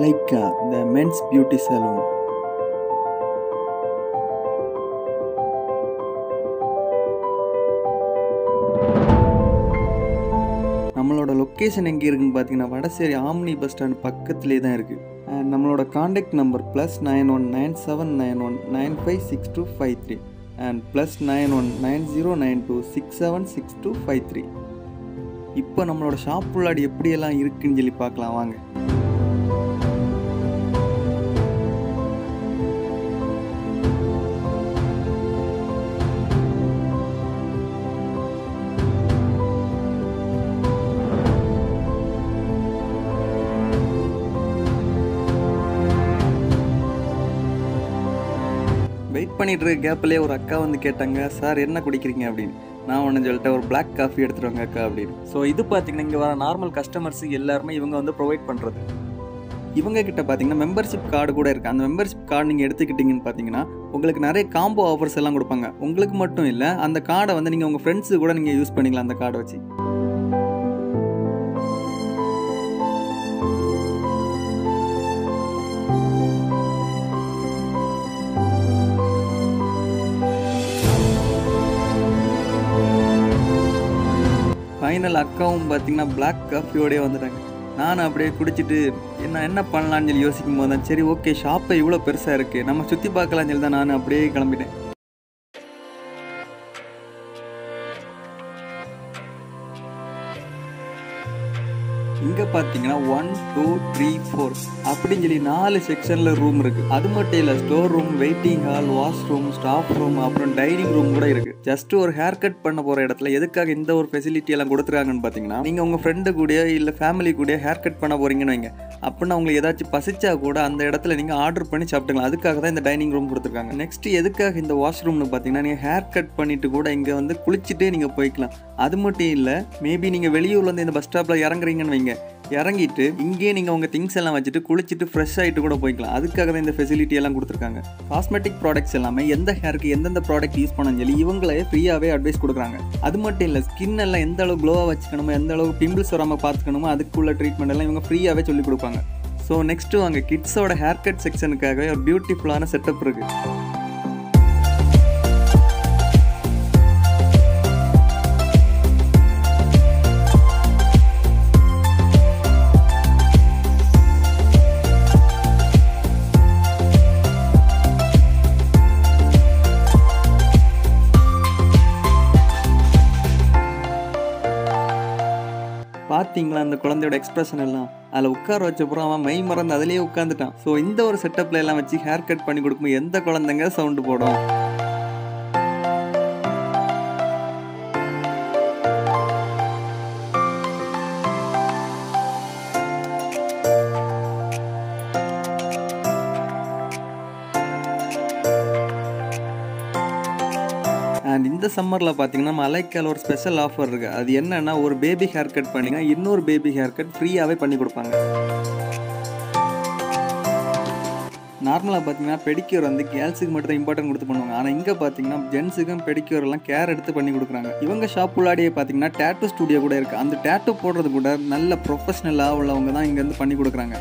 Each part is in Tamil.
Malaika the men's beauty salon நம்மளோட லொக்கேஷன் எங்கே இருக்குன்னு பார்த்தீங்கன்னா வடசேரி ஆம்னி பஸ் ஸ்டாண்ட் பக்கத்துலேயே தான் இருக்குது அண்ட் நம்மளோட contact number plus nine one nine seven nine one nine five six two five three and plus nine one nine zero nine two six seven six two five three இப்போ நம்மளோட ஷாப் உள்ளாடி எப்படியெல்லாம் இருக்குன்னு சொல்லி பார்க்கலாம் வாங்க வெயிட் பண்ணிட்டு இருக்க கேப்லேயே ஒரு அக்கா வந்து கேட்டாங்க சார் என்ன குடிக்கிறீங்க அப்படின்னு நான் ஒன்று சொல்லிட்டேன் ஒரு பிளாக் காஃபி எடுத்துட்டு வாங்க அக்கா அப்படின்னு ஸோ இது பார்த்தீங்கன்னா இங்கே வர நார்மல் கஸ்டமர்ஸ் எல்லாருமே இவங்க வந்து ப்ரொவைட் பண்ணுறது இவங்க கிட்ட பார்த்தீங்கன்னா மெம்பர்ஷிப் கார்டு கூட இருக்குது அந்த மெம்பர்ஷிப் கார்டு நீங்கள் எடுத்துக்கிட்டீங்கன்னு பார்த்தீங்கன்னா உங்களுக்கு நிறைய காம்போ ஆஃபர்ஸ் எல்லாம் கொடுப்பாங்க உங்களுக்கு மட்டும் இல்லை அந்த கார்டை வந்து நீங்கள் உங்கள் ஃப்ரெண்ட்ஸு கூட நீங்கள் யூஸ் பண்ணிக்கலாம் அந்த கார்டை வச்சு ஃபைனல் அக்காவும் பார்த்தீங்கன்னா பிளாக் காஃபியோடய வந்துட்டாங்க நானும் அப்படியே குடிச்சிட்டு என்ன என்ன பண்ணலான்னு சொல்லி யோசிக்கும் போது தான் சரி ஓகே ஷாப்பை இவ்வளோ பெருசாக இருக்குது நம்ம சுற்றி பார்க்கலாம்னு சொல்லி தான் நான் அப்படியே கிளம்பிட்டேன் இங்கே பார்த்தீங்கன்னா ஒன் டூ த்ரீ ஃபோர் அப்படின்னு சொல்லி நாலு செக்ஷனில் ரூம் இருக்குது அது மட்டும் இல்லை store room waiting hall wash room staff room அப்புறம் டைனிங் ரூம் கூட இருக்குது ஜஸ்ட் ஒரு ஹேர் கட் பண்ண போகிற இடத்துல எதுக்காக இந்த ஒரு ஃபெசிலிட்டி எல்லாம் கொடுத்துருக்காங்கன்னு பார்த்தீங்கன்னா நீங்கள் உங்கள் ஃப்ரெண்டு கூட இல்லை ஃபேமிலி கூட ஹேர் கட் பண்ண போகிறீங்கன்னு வைங்க அப்படின்னா உங்களுக்கு ஏதாச்சும் பசிச்சா கூட அந்த இடத்துல நீங்கள் ஆர்டர் பண்ணி சாப்பிட்டுக்கலாம் அதுக்காக தான் இந்த டைனிங் ரூம் கொடுத்துருக்காங்க நெக்ஸ்ட் எதுக்காக இந்த வாஷ் ரூம்னு பார்த்தீங்கன்னா நீங்கள் ஹேர் கட் பண்ணிட்டு கூட இங்கே வந்து குளிச்சுட்டே நீங்கள் போய்க்கலாம் அது மட்டும் இல்லை மேபி நீங்கள் வெளியூர்லேருந்து இந்த பஸ் ஸ்டாப்பில் இறங்குறீங்கன்னு வைங்க இறங்கிட்டு இங்கேயே நீங்கள் உங்கள் திங்ஸ் எல்லாம் வச்சுட்டு குளிச்சுட்டு ஃப்ரெஷ் ஆகிட்டு கூட போய்க்கலாம் அதுக்காக தான் இந்த ஃபெசிலிட்டி எல்லாம் கொடுத்துருக்காங்க காஸ்மெட்டிக் ப்ராடக்ட்ஸ் எல்லாமே எந்த ஹேருக்கு எந்தெந்த ப்ராடக்ட் யூஸ் பண்ணணும் சொல்லி இவங்களே ஃப்ரீயாகவே அட்வைஸ் கொடுக்குறாங்க அது மட்டும் இல்லை ஸ்கின் எல்லாம் எந்த அளவு க்ளோவாக வச்சுக்கணுமோ எந்த அளவுக்கு பிம்பிள்ஸ் வராமல் பார்த்துக்கணுமோ அதுக்குள்ள ட்ரீட்மெண்ட் எல்லாம் இவங்க ஃப்ரீயாகவே சொல்லி கொடுப்பாங்க ஸோ நெக்ஸ்ட்டு அங்கே கிட்ஸோட ஹேர் கட் செக்ஷனுக்காகவே ஒரு பியூட்டிஃபுல்லான செட்டப் இருக்குது பார்த்தீங்களா அந்த குழந்தையோட எக்ஸ்பிரஷன் எல்லாம் அதில் உட்கார வச்சப்புறம் அவன் மை மறந்து அதிலேயே உட்காந்துட்டான் ஸோ இந்த ஒரு செட்டப்பில் எல்லாம் வச்சு ஹேர் கட் பண்ணி கொடுக்கும்போது எந்த குழந்தைங்க சவுண்டு போடும் அண்ட் இந்த சம்மரில் பார்த்தீங்கன்னா மலைக்கால் ஒரு ஸ்பெஷல் ஆஃபர் இருக்குது அது என்னன்னா ஒரு பேபி ஹேர் கட் பண்ணிங்கன்னா இன்னொரு பேபி ஹேர் கட் ஃப்ரீயாகவே பண்ணி கொடுப்பாங்க நார்மலாக பார்த்தீங்கன்னா பெடிக்யூர் வந்து கேர்ள்ஸுக்கு மட்டும் தான் இம்பார்ட்டன்ட் கொடுத்து பண்ணுவாங்க ஆனால் இங்கே பார்த்தீங்கன்னா ஜென்ஸுக்கும் பெடிக்யூர் எல்லாம் கேர் எடுத்து பண்ணி கொடுக்குறாங்க இவங்க ஷாப் உள்ளாடியே பார்த்தீங்கன்னா டேட்டூ ஸ்டுடியோ கூட இருக்குது அந்த டேட்டூ போடுறது கூட நல்ல ப்ரொஃபஷனலாக உள்ளவங்க தான் இங்கேருந்து பண்ணி கொடுக்குறாங்க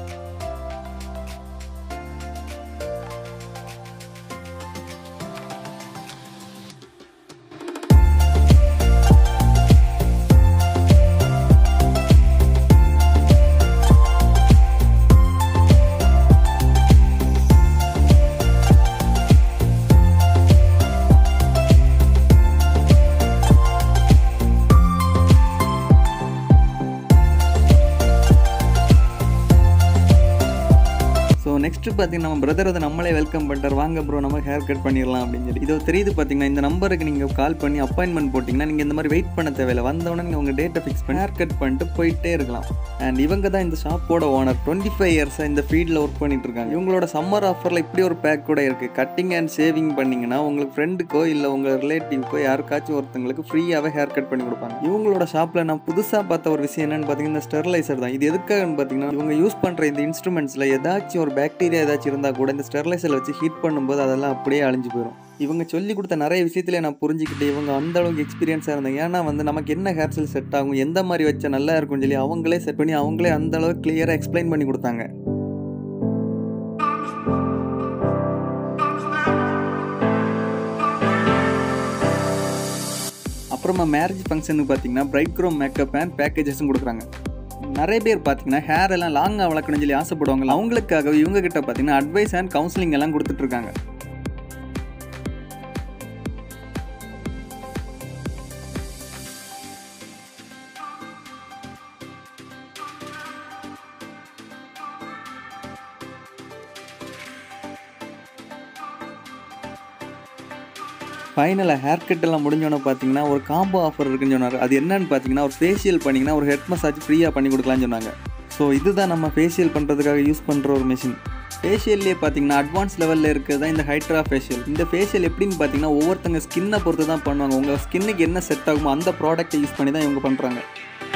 ஸோ நெக்ஸ்ட் பார்த்தீங்கன்னா நம்ம பிரதர் வந்து நம்மளே வெல்கம் பண்ணிட்டார் வாங்க ப்ரோ நம்ம ஹேர் கட் பண்ணிடலாம் அப்படின்னு சொல்லி இதோ தெரியுது பார்த்தீங்கன்னா இந்த நம்பருக்கு நீங்கள் கால் பண்ணி அப்பாயின்மெண்ட் போட்டிங்கன்னா நீங்கள் இந்த மாதிரி வெயிட் பண்ண தேவையில்லை வந்தவொடனே நீங்கள் உங்கள் டேட்டை ஃபிக்ஸ் பண்ணி ஹேர் கட் பண்ணிட்டு போயிட்டே இருக்கலாம் அண்ட் இவங்க தான் இந்த ஷாப்போட ஓனர் டுவெண்ட்டி ஃபைவ் இயர்ஸாக இந்த ஃபீல்டில் ஒர்க் பண்ணிட்டு இருக்காங்க இவங்களோட சம்மர் ஆஃபரில் இப்படி ஒரு பேக் கூட இருக்குது கட்டிங் அண்ட் சேவிங் பண்ணிங்கன்னா உங்களுக்கு ஃப்ரெண்டுக்கோ இல்லை உங்கள் ரிலேட்டிவ்க்கோ யாருக்காச்சும் ஒருத்தங்களுக்கு ஃப்ரீயாகவே ஹேர் கட் பண்ணி கொடுப்பாங்க இவங்களோட ஷாப்பில் நான் புதுசாக பார்த்த ஒரு விஷயம் என்னன்னு பார்த்தீங்கன்னா இந்த ஸ்டெர்லைசர் தான் இது எதுக்காகன்னு பார்த்தீங்கன்னா இவங்க யூஸ் பண்ணுற இந்த இன்ஸ்ட்ருமெண்ட்ஸில் ஏதாச்சும் ஒரு பாக்டீரியா ஏதாச்சும் இருந்தால் கூட இந்த ஸ்டெர்லைசர் வச்சு ஹீட் பண்ணும்போது அதெல்லாம் அப்படியே அழிஞ்சு போயிடும் இவங்க சொல்லி கொடுத்த நிறைய விஷயத்துல நான் புரிஞ்சுக்கிட்டு இவங்க அந்த அளவுக்கு எக்ஸ்பீரியன்ஸாக இருந்தாங்க ஏன்னா வந்து நமக்கு என்ன ஹேர் ஸ்டைல் செட் ஆகும் எந்த மாதிரி வச்சா நல்லா இருக்கும்னு சொல்லி அவங்களே செட் பண்ணி அவங்களே அந்த அளவுக்கு கிளியராக எக்ஸ்பிளைன் பண்ணி கொடுத்தாங்க அப்புறமா மேரேஜ் ஃபங்க்ஷனுக்கு பார்த்தீங்கன்னா பிரைட் க்ரோம் மேக்கப் அண்ட் பேக்கேஜஸும் கொடுக்குறாங்க நிறைய பேர் பார்த்தீங்கன்னா ஹேர் எல்லாம் லாங்காக வளர்க்கணும்னு சொல்லி ஆசைப்படுவாங்க அவங்களுக்காக இவங்க கிட்ட பார்த்தீங்கன்னா அட்வைஸ் அண்ட் கவுன்சிலிங் எல்லாம் கொடுத்துட்டு இருக்காங்க ஃபைனலாக ஹேர் கட் எல்லாம் முடிஞ்சோன்னே பார்த்தீங்கன்னா ஒரு காம்போ ஆஃபர் இருக்குன்னு சொன்னார் அது என்னன்னு பார்த்தீங்கன்னா ஒரு ஃபேஷியல் பண்ணிங்கன்னா ஒரு ஹெட் மசாஜ் ஃப்ரீயாக பண்ணி கொடுக்கலாம்னு சொன்னாங்க ஸோ இதுதான் நம்ம ஃபேஷியல் பண்ணுறதுக்காக யூஸ் பண்ணுற ஒரு மிஷின் ஃபேஷியல்லே பார்த்தீங்கன்னா அட்வான்ஸ் லெவலில் இருக்கிறது தான் இந்த ஹைட்ரா ஃபேஷியல் இந்த ஃபேஷியல் எப்படின்னு பார்த்தீங்கன்னா ஒவ்வொருத்தங்க ஸ்கின்னை பொறுத்து தான் பண்ணுவாங்க உங்கள் ஸ்கின்னுக்கு என்ன செட் ஆகுமோ அந்த ப்ராடக்ட்டை யூஸ் பண்ணி தான் இவங்க பண்ணுறாங்க